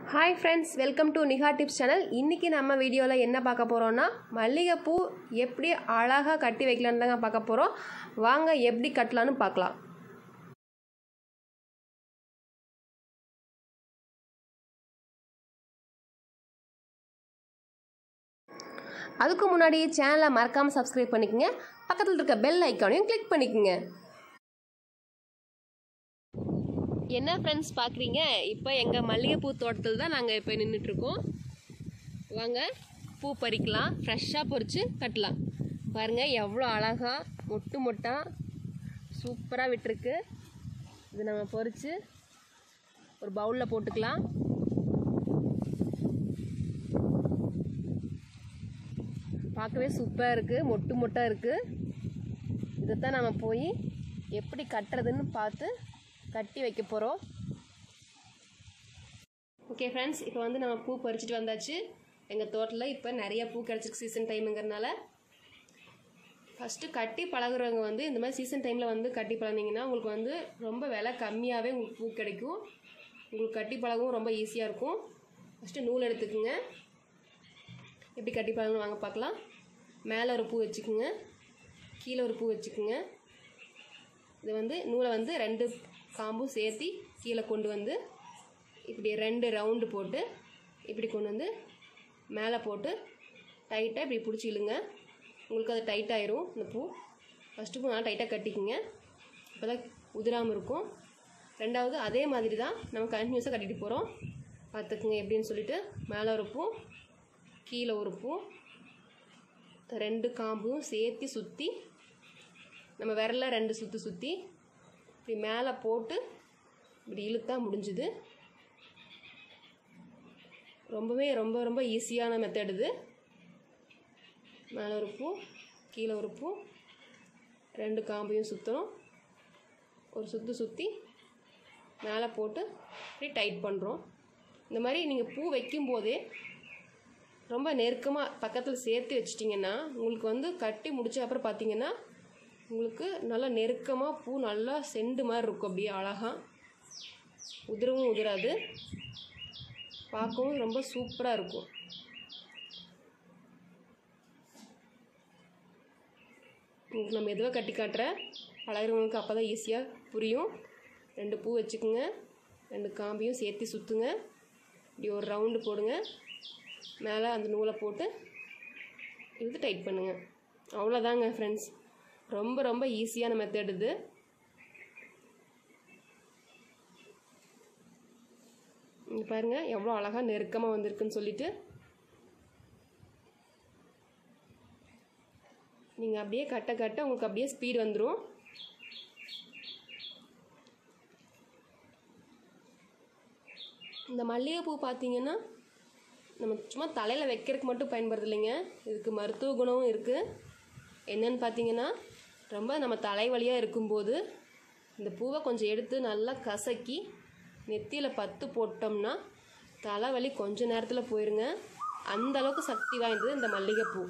hi friends welcome to Nika tips channel இன்றைக்கி நம்ம வீடியோவில் என்ன பார்க்க போகிறோன்னா மல்லிகைப்பூ எப்படி அழகாக கட்டி வைக்கலான்னு தாங்க பார்க்க போகிறோம் வாங்க எப்படி கட்டலான்னு பார்க்கலாம் அதுக்கு முன்னாடி சேனலை மறக்காமல் சப்ஸ்கிரைப் பண்ணிக்கோங்க பக்கத்தில் இருக்க பெல் ஐக்கானையும் கிளிக் பண்ணிக்கோங்க என்ன ஃப்ரெண்ட்ஸ் பார்க்குறீங்க இப்போ எங்கள் மல்லிகைப்பூ தோட்டத்தில் தான் நாங்கள் இப்போ நின்றுட்டுருக்கோம் வாங்க பூ பறிக்கலாம் ஃப்ரெஷ்ஷாக பறித்து கட்டலாம் பாருங்கள் எவ்வளோ அழகாக மொட்டு மொட்டாக சூப்பராக விட்டுருக்கு இது நம்ம பறித்து ஒரு பவுலில் போட்டுக்கலாம் பார்க்கவே சூப்பராக இருக்குது மொட்டு மொட்டாக இருக்குது இதைத்தான் நம்ம போய் எப்படி கட்டுறதுன்னு பார்த்து கட்டி வைக்க போகிறோம் ஓகே ஃப்ரெண்ட்ஸ் இப்போ வந்து நம்ம பூ பறிச்சுட்டு வந்தாச்சு எங்கள் தோட்டத்தில் இப்போ நிறைய பூ கிடச்சிருக்கு சீசன் டைமுங்கிறனால ஃபஸ்ட்டு கட்டி பழகுறவங்க வந்து இந்த மாதிரி சீசன் டைமில் வந்து கட்டி பழகினீங்கன்னா உங்களுக்கு வந்து ரொம்ப விலை கம்மியாகவே உங்களுக்கு பூ கிடைக்கும் உங்களுக்கு கட்டி பழகவும் ரொம்ப ஈஸியாக இருக்கும் ஃபஸ்ட்டு நூல் எடுத்துக்கோங்க எப்படி கட்டி பழகணும் வாங்க பார்க்கலாம் மேலே ஒரு பூ வச்சுக்கோங்க கீழே ஒரு பூ வச்சுக்கோங்க இது வந்து நூலை வந்து ரெண்டு காம்பும் சேர்த்தி கீழே கொண்டு வந்து இப்படி ரெண்டு ரவுண்டு போட்டு இப்படி கொண்டு வந்து மேலே போட்டு டைட்டாக இப்படி பிடிச்சி இழுங்க உங்களுக்கு அது டைட் ஆயிரும் இந்த பூ ஃபஸ்ட்டு பூ நல்லா டைட்டாக கட்டிக்குங்க அப்போ தான் உதிராமல் இருக்கும் ரெண்டாவது அதே மாதிரி தான் நம்ம கண்டினியூஸாக கட்டிட்டு போகிறோம் பார்த்துக்குங்க எப்படின்னு சொல்லிட்டு மேலே ஒரு பூ கீழே ஒரு பூ ரெண்டு காம்பும் சேர்த்து சுற்றி நம்ம விரல ரெண்டு சுற்றி சுற்றி இப்படி மேலே போட்டு இப்படி இழுத்தா முடிஞ்சுது ரொம்பவே ரொம்ப ரொம்ப ஈஸியான மெத்தட் இது மேலே ஒரு பூ கீழே ஒரு பூ ரெண்டு காம்பையும் சுற்றணும் ஒரு சுற்று சுற்றி மேலே போட்டு இப்படி டைட் பண்ணுறோம் இந்த மாதிரி நீங்கள் பூ வைக்கும்போதே ரொம்ப நெருக்கமாக பக்கத்தில் சேர்த்து வச்சிட்டிங்கன்னா உங்களுக்கு வந்து கட்டி முடிச்ச அப்புறம் பார்த்தீங்கன்னா உங்களுக்கு நல்லா நெருக்கமாக பூ நல்லா செண்டு மாதிரி இருக்கும் அப்படியே அழகாக உதிரவும் உதிராது பார்க்கவும் ரொம்ப சூப்பராக இருக்கும் உங்களுக்கு நம்ம எதுவாக கட்டி காட்டுறேன் பழகிறவங்களுக்கு அப்போ தான் ஈஸியாக புரியும் ரெண்டு பூ வச்சுக்கோங்க ரெண்டு காம்பையும் சேர்த்து சுற்றுங்க இப்படி ஒரு ரவுண்டு போடுங்க மேலே அந்த நூலை போட்டு இழுத்து டைட் பண்ணுங்கள் அவ்வளோதாங்க ஃப்ரெண்ட்ஸ் ரொம்ப ரொம்ப ஈஸியான மெத்தட் இது இங்கே பாருங்கள் எவ்வளோ அழகாக நெருக்கமாக வந்திருக்குன்னு சொல்லிட்டு நீங்கள் அப்படியே கட்ட கட்ட உங்களுக்கு அப்படியே ஸ்பீடு வந்துடும் இந்த மல்லிகைப்பூ பார்த்தீங்கன்னா நம்ம சும்மா தலையில் வைக்கிறதுக்கு மட்டும் பயன்படுது இல்லைங்க இதுக்கு மருத்துவ குணமும் இருக்குது என்னன்னு பார்த்தீங்கன்னா ரொம்ப நம்ம தலைவலியாக இருக்கும்போது இந்த பூவை கொஞ்சம் எடுத்து நல்லா கசக்கி நெத்தியில் பத்து போட்டோம்னா தலைவலி கொஞ்ச நேரத்தில் போயிருங்க அந்த அளவுக்கு சக்தி வாய்ந்தது இந்த மல்லிகைப்பூ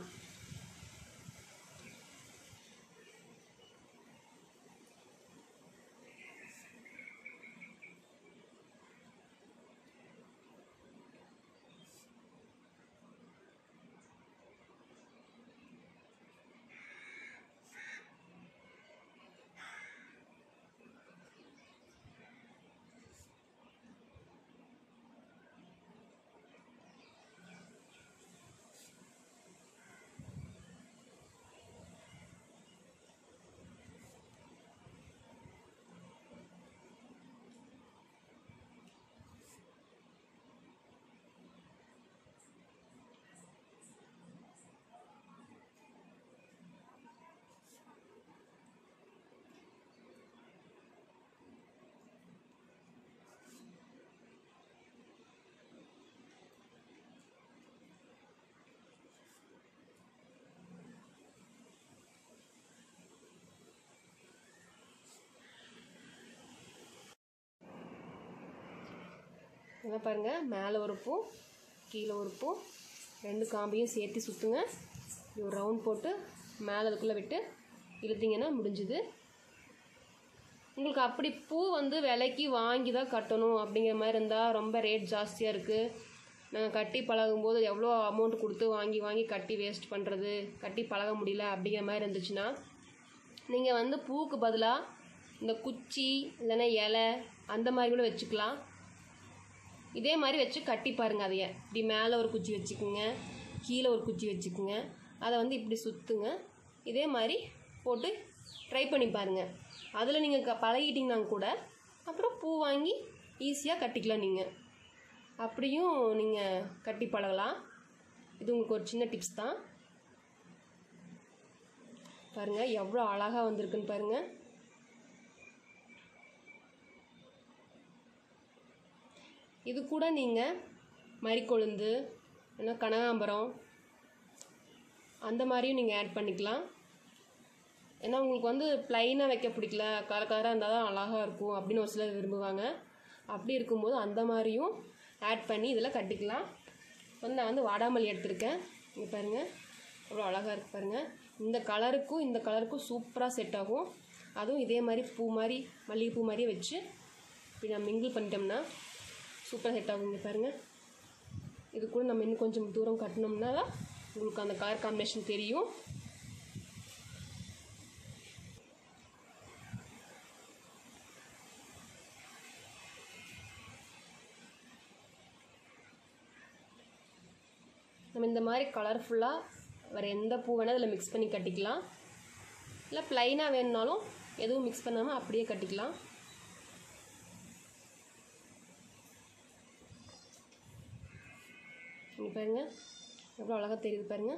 என்ன பாருங்கள் மேலே ஒரு பூ கீழே ஒரு பூ ரெண்டு காம்பையும் சேர்த்து சுற்றுங்க இது ஒரு ரவுண்ட் போட்டு மேலே அதுக்குள்ளே விட்டு இழுத்தீங்கன்னா முடிஞ்சுது உங்களுக்கு அப்படி பூ வந்து விலைக்கு வாங்கி தான் கட்டணும் அப்படிங்கிற மாதிரி இருந்தால் ரொம்ப ரேட் ஜாஸ்தியாக இருக்குது நாங்கள் கட்டி பழகும்போது எவ்வளோ அமௌண்ட் கொடுத்து வாங்கி வாங்கி கட்டி வேஸ்ட் பண்ணுறது கட்டி பழக முடியல அப்படிங்கிற மாதிரி இருந்துச்சுன்னா நீங்கள் வந்து பூவுக்கு பதிலாக இந்த குச்சி இல்லைன்னா இலை அந்த மாதிரி கூட வச்சுக்கலாம் இதே மாதிரி வச்சு கட்டி பாருங்கள் அதைய இப்படி மேலே ஒரு குச்சி வச்சுக்குங்க கீழே ஒரு குச்சி வச்சுக்குங்க அதை வந்து இப்படி சுற்றுங்க இதே மாதிரி போட்டு ட்ரை பண்ணி பாருங்கள் அதில் நீங்கள் க பழகிட்டிங்கன்னா கூட அப்புறம் பூ வாங்கி ஈஸியாக கட்டிக்கலாம் நீங்கள் அப்படியும் நீங்கள் கட்டி பழகலாம் இது உங்களுக்கு ஒரு சின்ன டிப்ஸ் தான் பாருங்கள் எவ்வளோ அழகாக வந்திருக்குன்னு பாருங்கள் இது கூட நீங்கள் மறிக்கொழுந்து இல்லைன்னா கனகாம்பரம் அந்த மாதிரியும் நீங்கள் ஆட் பண்ணிக்கலாம் ஏன்னா உங்களுக்கு வந்து ப்ளைனாக வைக்க பிடிக்கல கலர் கலராக இருந்தால் தான் அழகாக இருக்கும் அப்படின்னு ஒரு சிலர் விரும்புவாங்க அப்படி இருக்கும்போது அந்த மாதிரியும் ஆட் பண்ணி இதில் கட்டிக்கலாம் வந்து நான் வந்து வாடாமல்லி எடுத்திருக்கேன் இங்கே பாருங்கள் எவ்வளோ அழகாக இருக்குது பாருங்கள் இந்த கலருக்கும் இந்த கலருக்கும் சூப்பராக செட் ஆகும் அதுவும் இதே மாதிரி பூ மாதிரி மல்லிகைப்பூ மாதிரியே வச்சு இப்படி நம்ம மிங்கிள் பண்ணிட்டோம்னா சூப்பராக செட் ஆகும் இங்கே பாருங்கள் இது கூட நம்ம இன்னும் கொஞ்சம் தூரம் கட்டினோம்னா தான் உங்களுக்கு அந்த கலர் காம்பினேஷன் தெரியும் நம்ம இந்த மாதிரி கலர்ஃபுல்லாக வேறு எந்த பூ வேணால் இதில் மிக்ஸ் பண்ணி கட்டிக்கலாம் இல்லை ப்ளைனாக வேணுனாலும் எதுவும் மிக்ஸ் பண்ணாமல் அப்படியே கட்டிக்கலாம் இங்கே பாருங்க எவ்வளோ அழகாக தெரியுது பாருங்க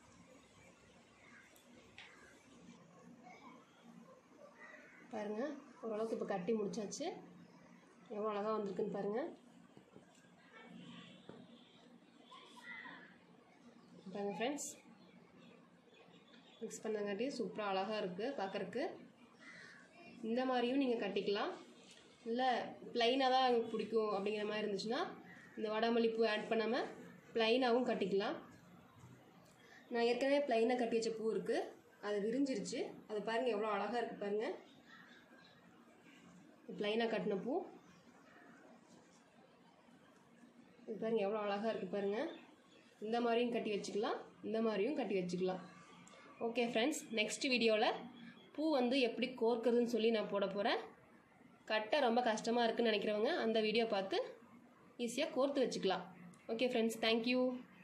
பாருங்க ஓரளவுக்கு இப்போ கட்டி முடிச்சாச்சு எவ்வளோ அழகாக வந்திருக்குன்னு பாருங்க பாருங்க ஃப்ரெண்ட்ஸ் மிக்ஸ் பண்ணங்காட்டி சூப்பராக அழகாக இருக்குது பார்க்குறக்கு இந்த மாதிரியும் நீங்கள் கட்டிக்கலாம் இல்லை ப்ளைனாக தான் எனக்கு பிடிக்கும் அப்படிங்கிற மாதிரி இருந்துச்சுன்னா இந்த வடாமல்லி பூ ஆட் பண்ணாமல் ப்ளைனாகவும் கட்டிக்கலாம் நான் ஏற்கனவே ப்ளைனாக கட்டி வச்ச பூ இருக்குது அது விரிஞ்சிருச்சு அது பாருங்கள் எவ்வளோ அழகாக இருக்குது பாருங்கள் ப்ளைனாக கட்டின பூ இது பாருங்கள் எவ்வளோ அழகாக இருக்குது பாருங்கள் இந்த மாதிரியும் கட்டி வச்சுக்கலாம் இந்த மாதிரியும் கட்டி வச்சுக்கலாம் ஓகே ஃப்ரெண்ட்ஸ் நெக்ஸ்ட் வீடியோவில் பூ வந்து எப்படி கோர்க்கிறதுன்னு சொல்லி நான் போட போகிறேன் கட்ட ரொம்ப கஷ்டமாக இருக்குன்னு நினைக்கிறவங்க அந்த வீடியோ பார்த்து ஈஸியாக கோர்த்து வச்சுக்கலாம் ஓகே ஃப்ரெண்ட்ஸ் தேங்க்யூ